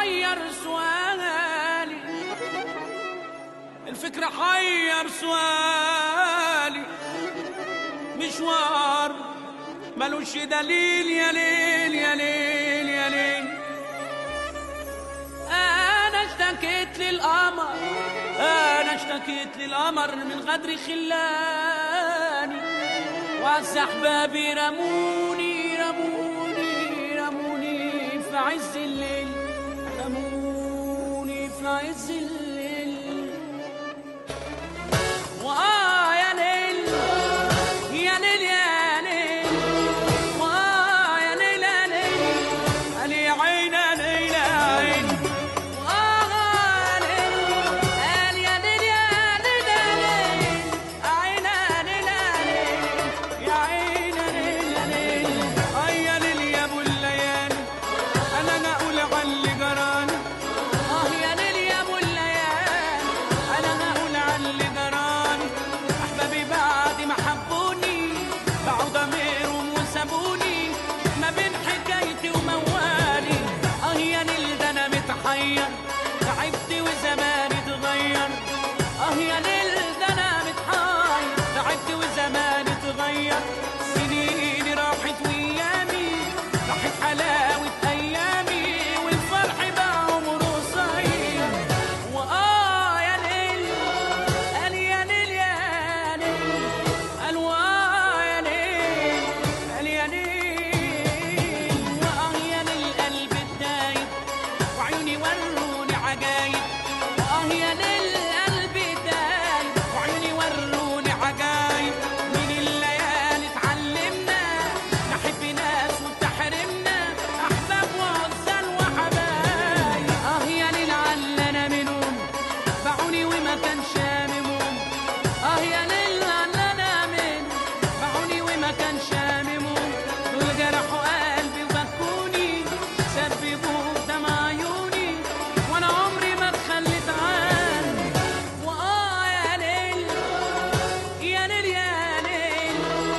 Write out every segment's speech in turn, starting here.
حير سؤالي الفكرة حير سؤالي مشوار ملوش دليل يا ليل يا ليل يا ليل انا اشتكيت للقمر انا اشتكيت للقمر من غدر خلاني وعز احبابي رموني رموني رموني في عز الليل رموني في عز الليل وآه يا ليل يا ليل يا ليل وآه يا ليل يا ليل قال يا عين يا ليل يا عين وآه يا ليل قال يا ليل يا ليل يا ليل عين يا ليل يا ليل يا عين يا ليل يا ليل آه يا ليل يا أبو الليالي أنا ما أقول على اللي جراني آه يا ليل يا أبو الليالي أنا ما أقول على اللي جراني أحبابي بعد ما حبوني باعوا ضميرهم وسابوني ما بين حكايتي وموالي آه يا ليل ده أنا متحير تعبت وزماني اتغير آه يا ليل ده أنا متحير تعبت وزماني اتغير سنيني راحت وأيامي راحت حلاوة أيامي والفرح بقى عمره قصير وآه يا ليل قال يا ليل يا ليل قال وآه يا ليل قال يا ليل وآه يا ليل قلب الدايب وعيوني وروني عجايب وآه يا ليل قلب الدايب وعيوني وروني عجايب من الليالي اتعلمنا نحب ناس وتحرمنا أحباب وعزال وحبايب آه يا ليل علنا منهم باعوني وما كان شاممهم اه يا ليل علنا من باعوني وما كان شاممهم دول جرحوا قلبي وبكوني سببوا دمع عيوني وانا عمري ما اتخليت عنه واه يا ليل يا ليل يا ليل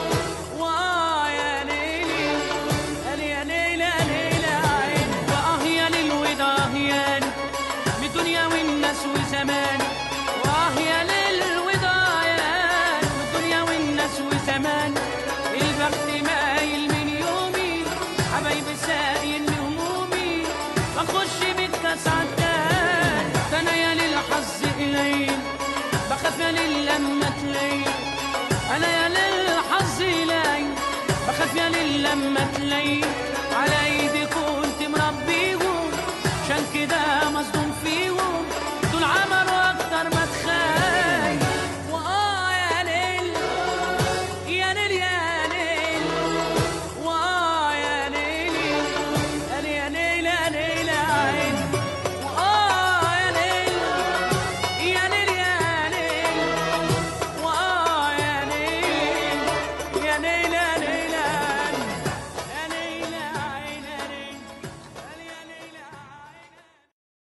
واه يا ليل قال يا ليل يا ليل يا عين واه يا ليل وده يا ليل من الدنيا والناس وزمان واه يا ليل وضايان من الدنيا والناس وزمان البخت مايل من يومي حبايبي ساقين همومي بخش بالكاس عدان ده انا يا ليل حظ قليل بخاف يا ليل لما تليل انا يا ليل حظ قليل بخاف يا ليل لما تليل